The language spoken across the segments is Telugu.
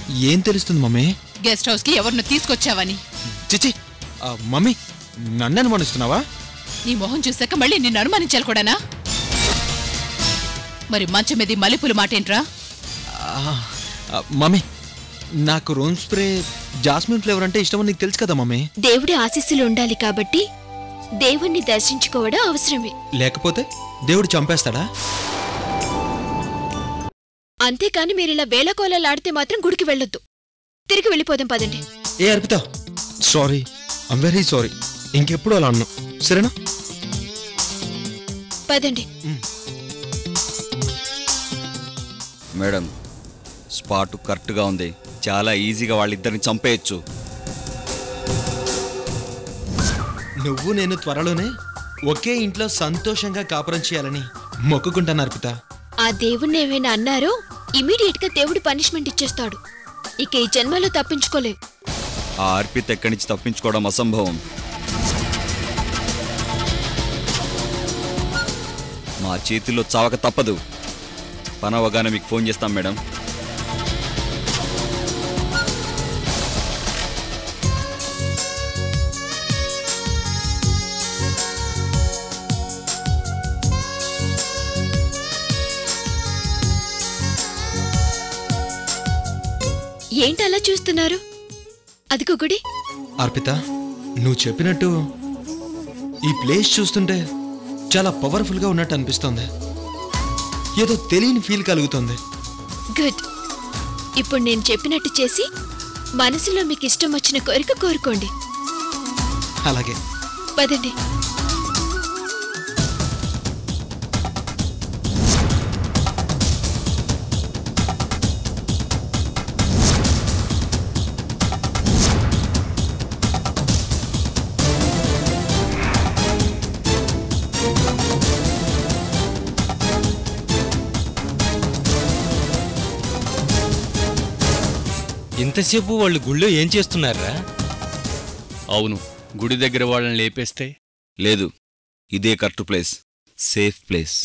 ఏం తెలుస్తుంది మమ్మీ గెస్ట్ హౌస్ కి ఎవరిని తీసుకొచ్చావని చిచి ఆ, మమ్మీ నన్ను అనుమానిస్తున్నావా నీ మొహం చూశాక మళ్ళీ నిన్ను అనుమానించాలి కూడానా మరి మంచం మీద ఈ మల్లెపూల మాటేంట్రా ఆ, ఆ, మమ్మీ నాకు రూమ్ స్ప్రే జాస్మిన్ ఫ్లేవర్ అంటే ఇష్టమని నీకు తెలుసు కదా మమ్మీ దేవుడి ఆశీస్సులు ఉండాలి కాబట్టి దేవుణ్ణి దర్శించుకోవడం అవసరమే లేకపోతే దేవుడు చంపేస్తాడా అంతేకాని మీరిలా వేళకోళలాడితే మాత్రం గుడికి వెళ్ళొద్దు తిరిగి వెళ్ళిపోదాం పదండి ఏ Arpita sorry I'm very sorry ఇంకెప్పుడు అలా అన్నా సరేనా పదండి మేడం స్పాట్ కరెక్ట్గా ఉంది చాలా ఈజీగా వాళ్ళిద్దరిని చంపేయచ్చు నువ్వు నేను త్వరలోనే ఒకే ఇంట్లో సంతోషంగా కాపురం చేయాలని మొక్కుకుంటాను అర్పిత ఆ దేవుణ్ణి ఏమైనా అన్నారో ఇమీడియట్ గా దేవుడు పనిష్మెంట్ ఇచ్చేస్తాడు ఇక ఈ జన్మలో తప్పించుకోలేం ఆ అర్పిత్ ఎక్కడి నుంచి తప్పించుకోవడం అసంభవం మా చేతిలో చావక తప్పదు పని అవగానే మీకు ఫోన్ చేస్తాం మేడం ఏంటి అలా చూస్తున్నారు అదిగో గుడి అర్పిత నువ్వు చెప్పినట్టు ఈ ప్లేస్ చూస్తుంటే చాలా పవర్ఫుల్గా ఉన్నట్టు అనిపిస్తోంది ఏదో తెలియని ఫీల్ కలుగుతుంది గుడ్ ఇప్పుడు నేను చెప్పినట్టు చేసి మనసులో మీకు ఇష్టం వచ్చిన కోరిక కోరుకోండి అలాగే పదండి ఇంతసేపు వాళ్ళు గుళ్ళో ఏం చేస్తున్నారా అవును గుడి దగ్గర వాళ్ళని లేపేస్తే లేదు ఇదే correct place safe place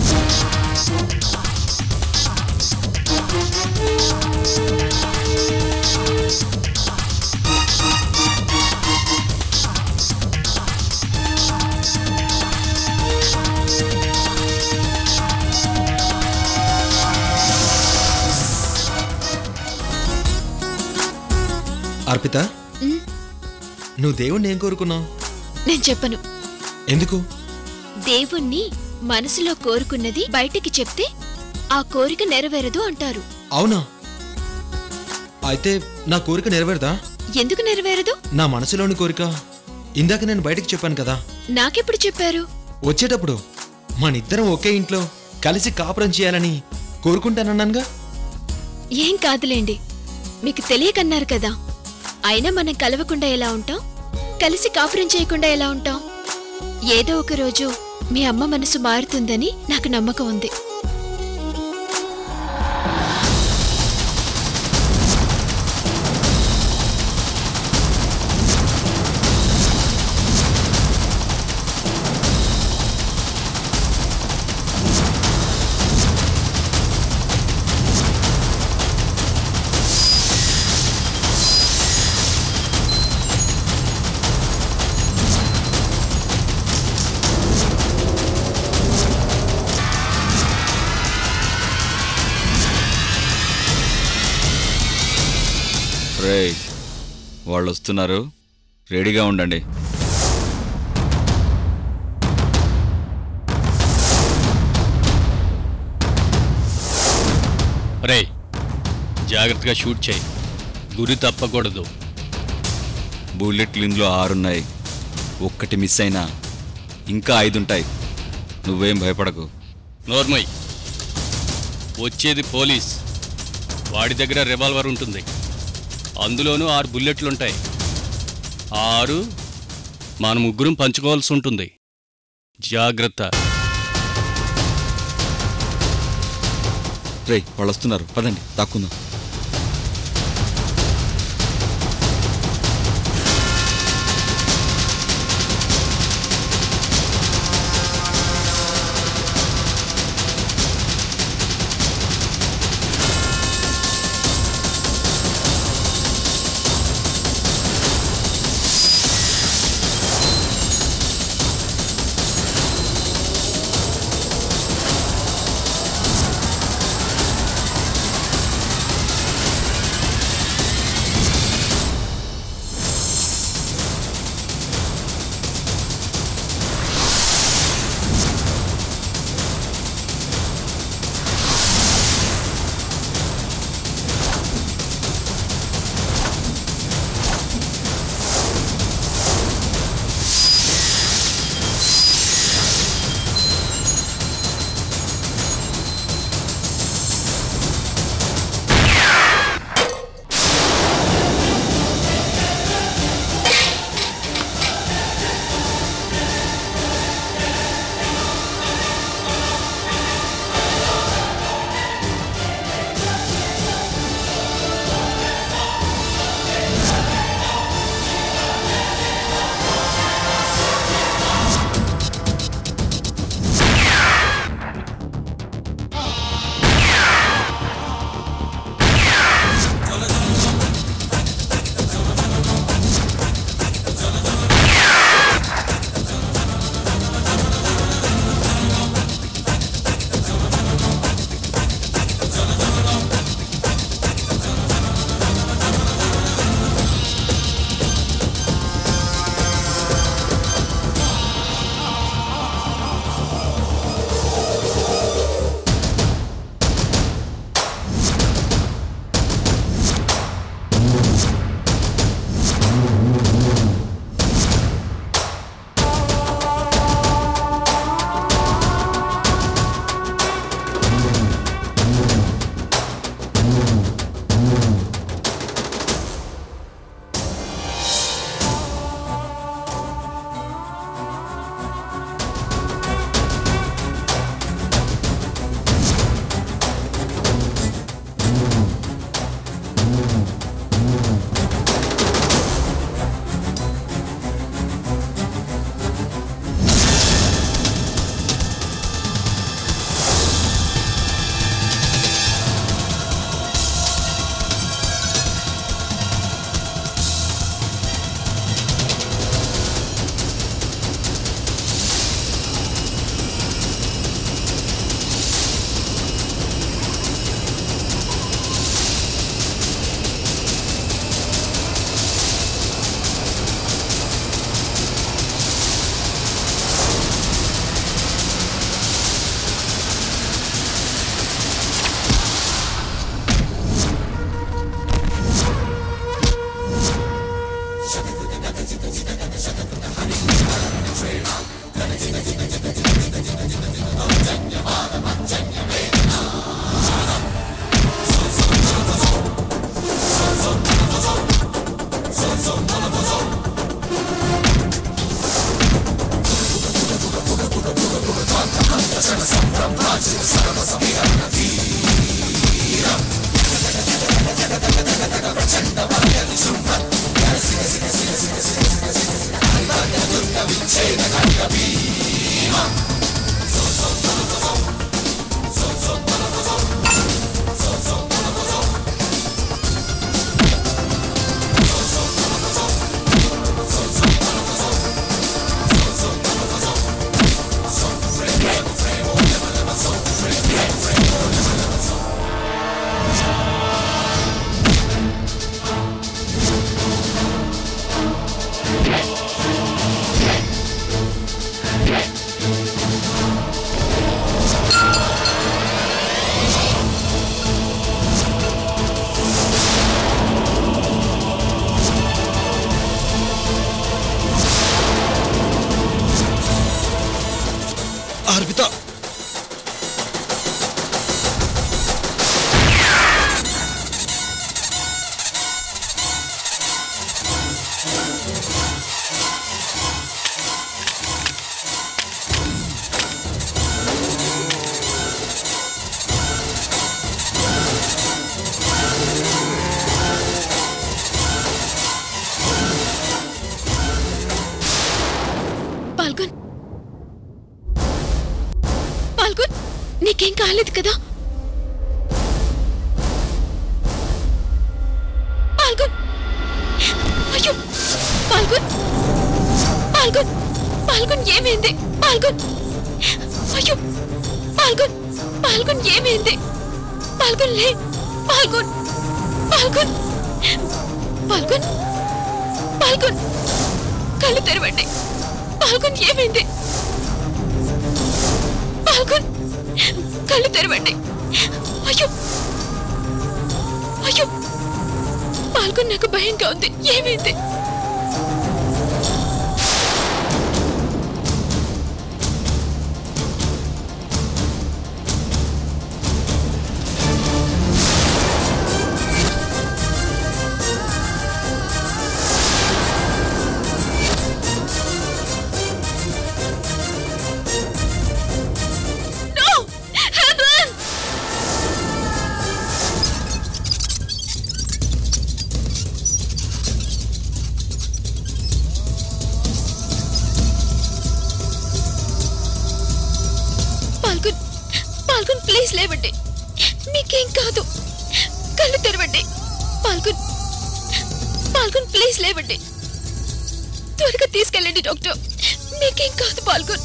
Arpita um, నువ్వు దేవుణ్ణి ఏం కోరుకున్నావు నేను చెప్పను ఎందుకు దేవుణ్ణి మనసులో కోరుకున్నది బయటికి చెప్తే ఆ కోరిక నెరవేరదు అంటారు అవునా అయితే నా కోరిక నెరవేరదా ఎందుకు నెరవేరదు నా మనసులోని కోరిక ఇందాక నేను బయటకు చెప్పాను కదా నాకెప్పుడు చెప్పారు వచ్చేటప్పుడు మనిద్దరం ఒకే ఇంట్లో కలిసి కాపురం చేయాలని కోరుకుంటానన్నానుగా ఏం కాదులేండి మీకు తెలియకన్నారు కదా అయినా మనం కలవకుండా ఎలా ఉంటాం కలిసి కాపురం చేయకుండా ఎలా ఉంటాం ఏదో ఒక రోజు మీ అమ్మ మనసు మారుతుందని నాకు నమ్మకం ఉంది రే వాళ్ళు వస్తున్నారు రెడీగా ఉండండి రే జాగ్రత్తగా షూట్ చేయి గురి తప్పకూడదు బుల్లెట్లు ఇందులో ఆరున్నాయి ఒక్కటి మిస్ అయినా ఇంకా ఐదుంటాయి నువ్వేం భయపడకు నోర్మయ్ వచ్చేది పోలీస్ వాడి దగ్గర రివాల్వర్ ఉంటుంది అందులోనూ ఆరు బుల్లెట్లుంటాయి ఆ ఆరు మన ముగ్గురం పంచుకోవాల్సి ఉంటుంది జాగ్రత్త రే వాళ్ళు వస్తున్నారు పదండి దాక్కుందాం కాలేదు కదా పాల్గొన్ అయ్యో పాల్గొన్ పాల్గొన్ పాల్గొన్ ఏమైంది పాల్గొన్ అయ్యో పాల్గొన్ పాల్గొన్ ఏమైంది పాల్గొన్ లే పాల్గొన్ పాల్గొన్ పాల్గొన్ పాల్గొన్ కళ్ళు తెరవండి పాల్గొన్ ఏమైంది పాల్గొన్ కళ్ళు తెరవండి అయ్యో అయ్యో పాల్గొన్ నాకు భయంగా ఉంది ఏమైంది No! Ambulance! పాల్గొన్ పాల్గొన్ ప్లీజ్ లేవండి మీకేం కాదు కళ్ళు తెరవండి పాల్గొన్ పాల్గొన్ ప్లీజ్ లేవండి త్వరగా తీసుకెళ్ళండి డాక్టర్ మీకేం కాదు పాల్గొన్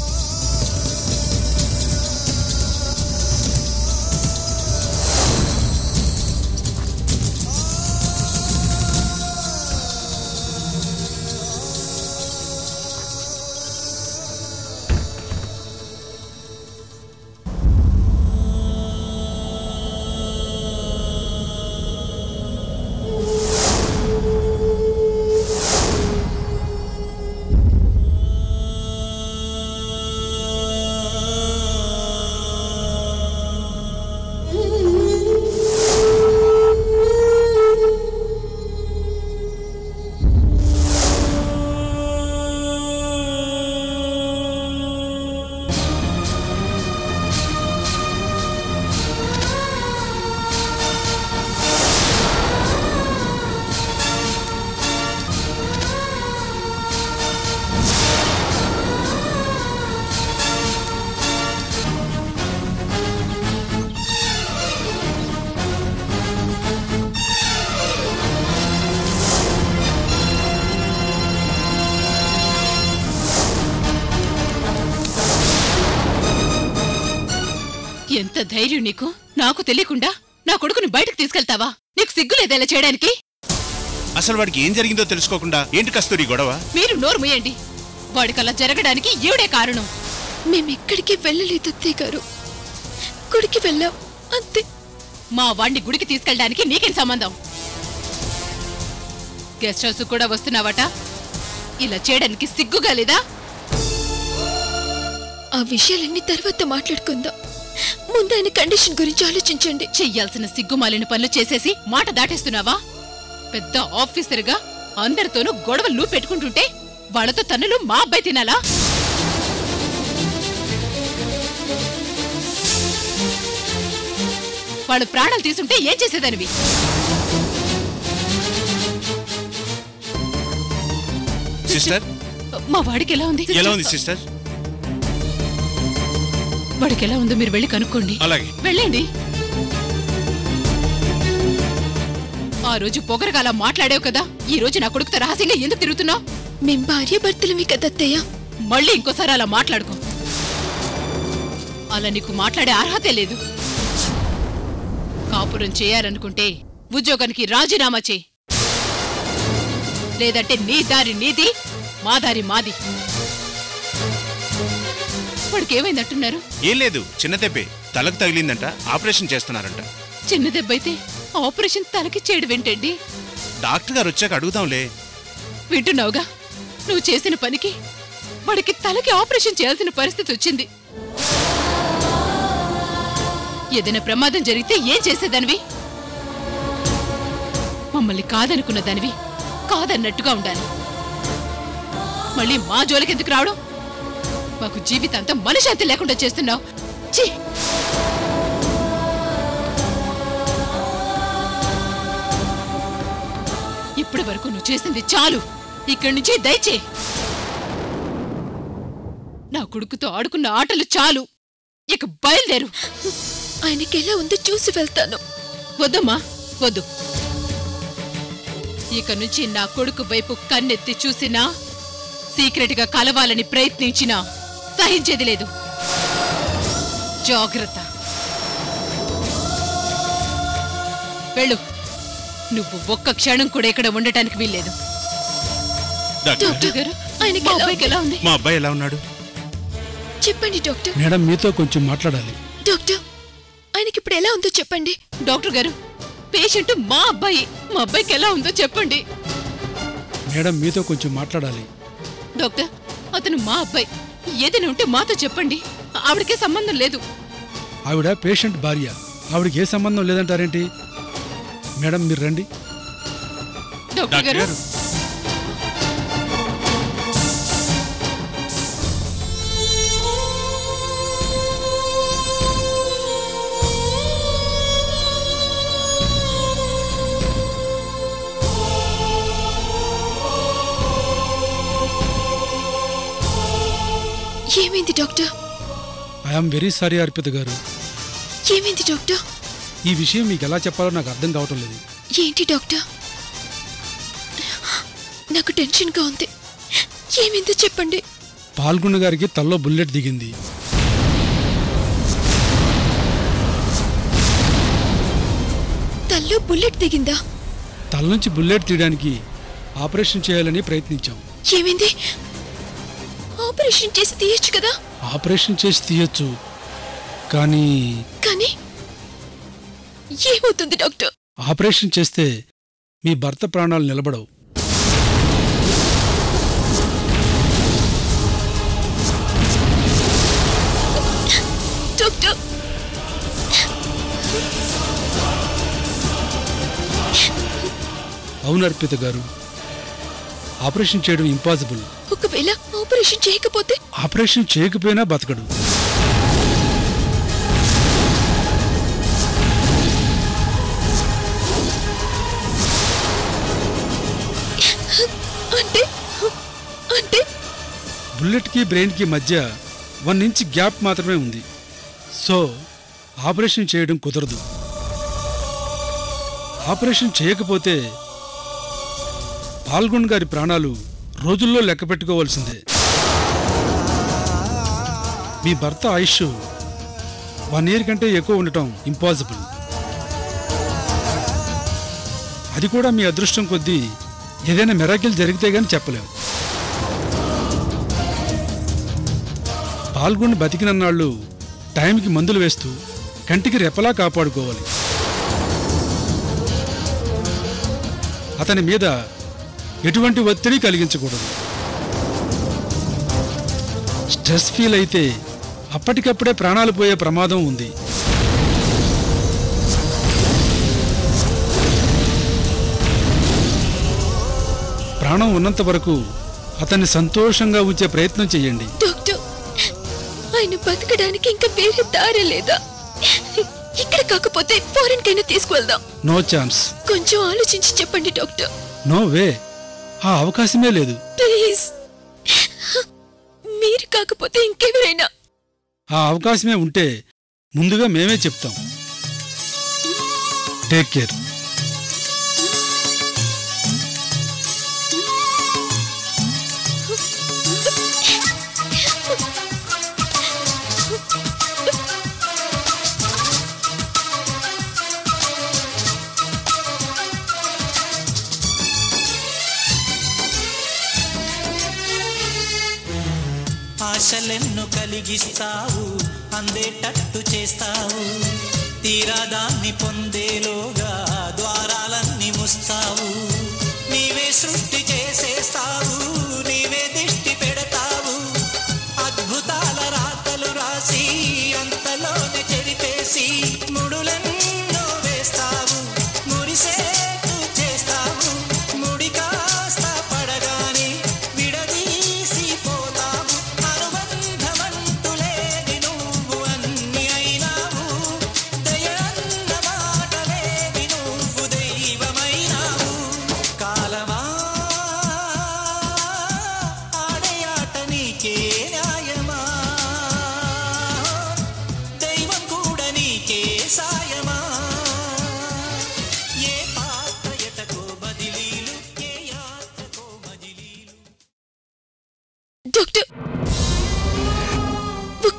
ఎంత ధైర్యం నీకు నాకు తెలియకుండా నా కొడుకుని బయటకు తీసుకెళ్తావా నీకు సిగ్గు లేదా ఇలా చేయడానికి అసలు వాడికి ఏం జరిగిందో తెలుసుకోకుండా ఏంటి కస్తూరి గొడవ మీరు నోరు మూయండి వాడికలా జరగడానికి ఈవిడే కారణం మేమెక్కడికి వెళ్ళలేదు అత్తయ్య గారు గుడికి వెళ్ళాం అంతే మా వాణ్ణి గుడికి తీసుకెళ్ళడానికి నీకేం సంబంధం గెస్ట్ హౌస్ కూడా వస్తున్నావట ఇలా చేయడానికి సిగ్గుగా లేదా ఆ విషయాలన్నీ తర్వాత మాట్లాడుకుందాం ముందు ఆయన కండిషన్ గురించి ఆలోచించండి చెయ్యాల్సిన సిగ్గుమాలిన పనులు చేసేసి మాట దాటేస్తున్నావా పెద్ద ఆఫీసర్గా అందరితోనూ గొడవలు పెట్టుకుంటుంటే వాళ్ళతో తన్నులు మా అబ్బాయి తినాలా వాళ్ళు ప్రాణాలు తీసుంటే ఏం చేసేదానివి సిస్టర్ మా వాడికి ఎలా ఉంది ఎలా ఉంది సిస్టర్ వాడికి ఎలా ఉందో మీరు వెళ్ళి కనుక్కోండి అలాగే వెళ్ళండి ఆ రోజు పొగరగా అలా మాట్లాడావు కదా ఈ రోజు నా కొడుకుతో రహస్యంగా ఎందుకు తిరుగుతున్నావు మేం భార్య భర్తలమి కదా అత్తయ్య మళ్ళీ ఇంకోసారి అలా మాట్లాడుకో అలా నీకు మాట్లాడే అర్హతే లేదు కాపురం చేయాలనుకుంటే ఉద్యోగానికి రాజీనామా చేయి లేదంటే నీ దారి నీది మా దారి మాది వాడికి ఏమైందంటున్నారు ఏం లేదు చిన్న దెబ్బే తలకు తగిలిందంట ఆపరేషన్ చేస్తున్నారంట చిన్న దెబ్బైతే ఆపరేషన్ తలకి చేయడం ఏంటండి డాక్టర్ గారు వచ్చాక అడుగుదాంలే వింటున్నావుగా నువ్వు చేసిన పనికి వాడికి తలకి ఆపరేషన్ చేయాల్సిన పరిస్థితి వచ్చింది ఏదైనా ప్రమాదం జరిగితే ఏం చేసేదానివి మమ్మల్ని కాదనుకున్న దానివి కాదన్నట్టుగా ఉండాలి మళ్ళీ మా జోలికి ఎందుకు రావడం మాకు జీవితాంతం మనశాంతి లేకుండా చేస్తున్నావు ఛీ ఇప్పటి వరకు నువ్వు చేసింది చాలు ఇక్కడి నుంచి దయచే నా కొడుకుతో ఆడుకున్న ఆటలు చాలు ఇక బయలుదేరు ఆయనకి ఎలా ఉందో చూసి వెళ్తాను వద్దమ్మా వద్దు ఇక నుంచి నా కొడుకు వైపు కన్నెత్తి చూసినా సీక్రెట్ గా కలవాలని ప్రయత్నించినా సహించేది లేదు జాగ్రత్త వెళ్ళు నువ్వు ఒక్క క్షణం కూడా ఇక్కడ ఉండటానికి వీల్లేదు డాక్టర్ డాక్టర్ గారు ఆయనకి మా ఎలా అబ్బాయికి ఎలా ఉంది మా అబ్బాయి ఎలా ఉన్నాడు చెప్పండి డాక్టర్ మేడం మీతో కొంచెం మాట్లాడాలి డాక్టర్ ఆయనకి ఇప్పుడు ఎలా ఉందో చెప్పండి డాక్టర్ గారు పేషెంట్ మా అబ్బాయి మా అబ్బాయికి ఎలా ఉందో చెప్పండి మేడం మీతో కొంచెం మాట్లాడాలి డాక్టర్ అతను మా అబ్బాయి ఏదైనా ఉంటే మాతో చెప్పండి ఆవిడకే సంబంధం లేదు ఆవిడ పేషెంట్ భార్య ఆవిడకి ఏ సంబంధం లేదంటారేంటి మేడం మీరు రండి డాక్టర్ డాక్టర్ గారు గారు ఏమైంది doctor I'm very sorry Arpita గారు ఏమైంది డాక్టర్ ఈ విషయం మీకు ఎలా చెప్పాలో నాకు అర్థం కావటం లేదు ఏంటి డాక్టర్ నాకు టెన్షన్గా ఉంది ఏమైందో చెప్పండి పాల్గొన్న గారికి తల్లో బుల్లెట్ దిగింది తల్లో బుల్లెట్ దిగిందా తల నుంచి బుల్లెట్ తీయడానికి ఆపరేషన్ చేయాలని ప్రయత్నించాం ఏమైంది ఆపరేషన్ చేసి తీయచ్చు కదా ఆపరేషన్ చేసి తీయొచ్చు కానీ కానీ ఏమవుతుంది డాక్టర్ ఆపరేషన్ చేస్తే మీ భర్త ప్రాణాలు నిలబడవు డాక్టర్ అవును అర్పిత గారు ఆపరేషన్ చేయడం ఇంపాసిబుల్ ఒకవేళ ఆపరేషన్ చేయకపోతే ఆపరేషన్ చేయకపోయినా బతకడు అంటే అంటే బుల్లెట్కి బ్రెయిన్కి మధ్య వన్ ఇంచ్ గ్యాప్ మాత్రమే ఉంది సో ఆపరేషన్ చేయడం కుదరదు ఆపరేషన్ చేయకపోతే పాల్గొన్ గారి ప్రాణాలు రోజుల్లో లెక్క పెట్టుకోవాల్సిందే మీ భర్త ఆయుష్ వన్ ఇయర్ కంటే ఎక్కువ ఉండటం ఇంపాసిబుల్ అది కూడా మీ అదృష్టం కొద్దీ ఏదైనా మెరాకిల్ జరిగితే గాని చెప్పలేం పాల్గొని బతికినన్నాళ్ళు టైంకి మందులు వేస్తూ కంటికి రెపలా కాపాడుకోవాలి అతని మీద ఎటువంటి ఒత్తిడి కలిగించకూడదు స్ట్రెస్ ఫీల్ అయితే అప్పటికప్పుడే ప్రాణాలు పోయే ప్రమాదం ఉంది ప్రాణం ఉన్నంత వరకు అతన్ని సంతోషంగా ఉంచే ప్రయత్నం చేయండి డాక్టర్ ఆయన బతకడానికి ఇంకా వేరే దారి లేదా ఇక్కడ కాకపోతే ఫారెన్ కైనా తీసుకువెళ్దాం నో ఛాన్స్ కొంచెం ఆలోచించి చెప్పండి డాక్టర్ నో వే ఆ అవకాశమే లేదు ప్లీజ్ మీరు కాకపోతే ఇంకెవరైనా ఆ అవకాశమే ఉంటే ముందుగా మేమే చెప్తాం టేక్ కేర్ ఆశలెన్ను కలిగిస్తావు అందేటట్టు చేస్తావు తీరా దాన్ని పొందేలోగా ద్వారాలన్నీ ముస్తావు నీవే సృష్టి చేసేస్తావు నీవే దిష్టి పెడతావు అద్భుతాల రాతలు రాసి అంతలోనే చెరిపేసి ముడులెన్నో వేస్తావు మురిసేటు చేస్తావు ముడి కాస్త పడగానే విడదీసి పోతావు అనుబంధమంటూ లేని నువ్వు అన్ని అయినావు దయన్న మాట లేని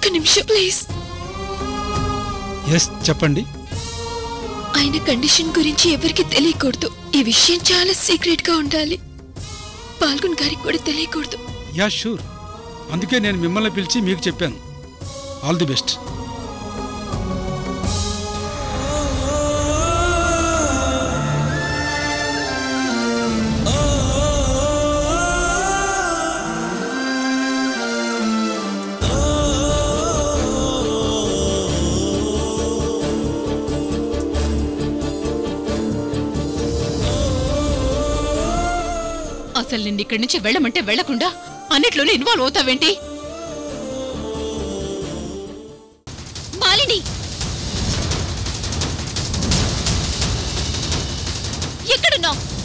నిమిషం ప్లీజ్ ఎస్ చెప్పండి ఆయన కండిషన్ గురించి ఎవరికి తెలియకూడదు ఈ విషయం చాలా సీక్రెట్ గా ఉండాలి పాల్గొన్ గారికి కూడా తెలియకూడదు యా షూర్ అందుకే నేను మిమ్మల్ని పిలిచి మీకు చెప్పాను ఆల్ ది బెస్ట్ అసలు నిన్ను ఇక్కడి నుంచి వెళ్ళమంటే వెళ్ళకుండా అన్నిట్లోనే ఇన్వాల్వ్ అవుతావేంటి మాలిని ఎక్కడున్నావు